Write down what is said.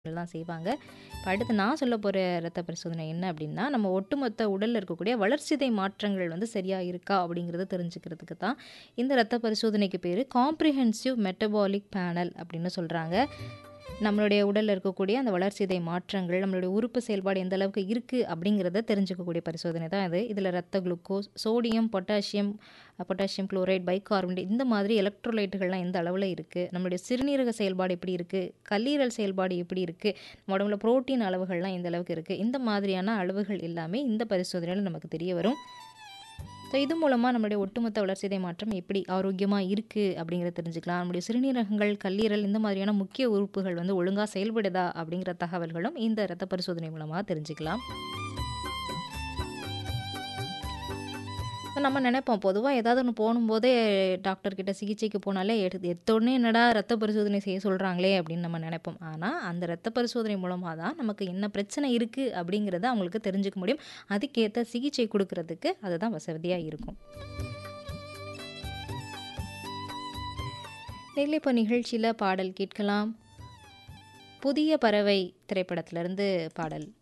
தான் செய்வாங்க. இப்ப அடுத்து நான் சொல்ல போற இரத்த பரிசோதனை என்ன அப்டின்னா, நம்ம ஒட்டுமொத்த உடல்ல இருக்கக்கூடிய வளர்சிதை மாற்றங்கள் வந்து சரியா இருக்கா அப்படிங்கிறத தெரிஞ்சுக்கிறதுக்கு தான் இந்த இரத்த பரிசோதனைக்கு பேரு காம்ப்ரிஹென்சிவ் மெட்டபாலிக் பேனல் அப்படின்னு சொல்றாங்க. நம்மளுடைய உடல்ல இருக்கக்கூடிய அந்த வளர்சிதை மாற்றங்கள், நம்மளுடைய உறுப்பு செயல்பாடு எந்த அளவுக்கு இருக்கு அப்படிங்கிறத தெரிஞ்சுக்கக்கூடிய பரிசோதனை தான் இது. இதுல ரத்த glucose, sodium, potassium, potassium chloride, bicarbonate இந்த மாதிரி எலக்ட்ரோலைட்டுகள்லாம் எந்த அளவுல இருக்கு, நம்மளுடைய சிறுநீரக செயல்பாடு எப்படி இருக்கு, கல்லீரல் செயல்பாடு எப்படி இருக்கு, நம்ம உடம்புல புரோட்டீன் அளவுகள்லாம் எந்த அளவுக்கு இருக்கு, இந்த மாதிரியான அளவுகள் எல்லாமே இந்த பரிசோதனையில நமக்கு தெரிய வரும். ஸோ இது மூலமா நம்மளுடைய ஒட்டுமொத்த வளர்சிதை மாற்றம் எப்படி ஆரோக்கியமா இருக்கு அப்படிங்கிறத தெரிஞ்சுக்கலாம். நம்முடைய சிறுநீரகங்கள், கல்லீரல் இந்த மாதிரியான முக்கிய உறுப்புகள் வந்து ஒழுங்கா செயல்படுதா அப்படிங்கிற தகவல்களும் இந்த இரத்த பரிசோதனை மூலமா தெரிஞ்சுக்கலாம். நம்ம நெனைப்போம், பொதுவா ஏதாவது ஒண்ணு போணும்போதே டாக்டர் கிட்ட சிகிச்சைக்கு போனாலே எடுத் எடுத்தோனே என்னடா இரத்த பரிசோதனை செய்ய சொல்றாங்களே அப்படின்னு நம்ம நெனைப்போம். ஆனா, அந்த இரத்த பரிசோதனை மூலமா தான் நமக்கு என்ன பிரச்சனை இருக்கு அப்படிங்கிறத அவங்களுக்கு தெரிஞ்சுக்க முடியும். அதுக்கேத்த சிகிச்சை குடுக்குறதுக்கு அதுதான் வசதியா இருக்கும். நேயர்களே இப்ப நிகழ்ச்சியில பாடல் கேட்கலாம். புதிய பறவை திரைப்படத்திலிருந்து பாடல்.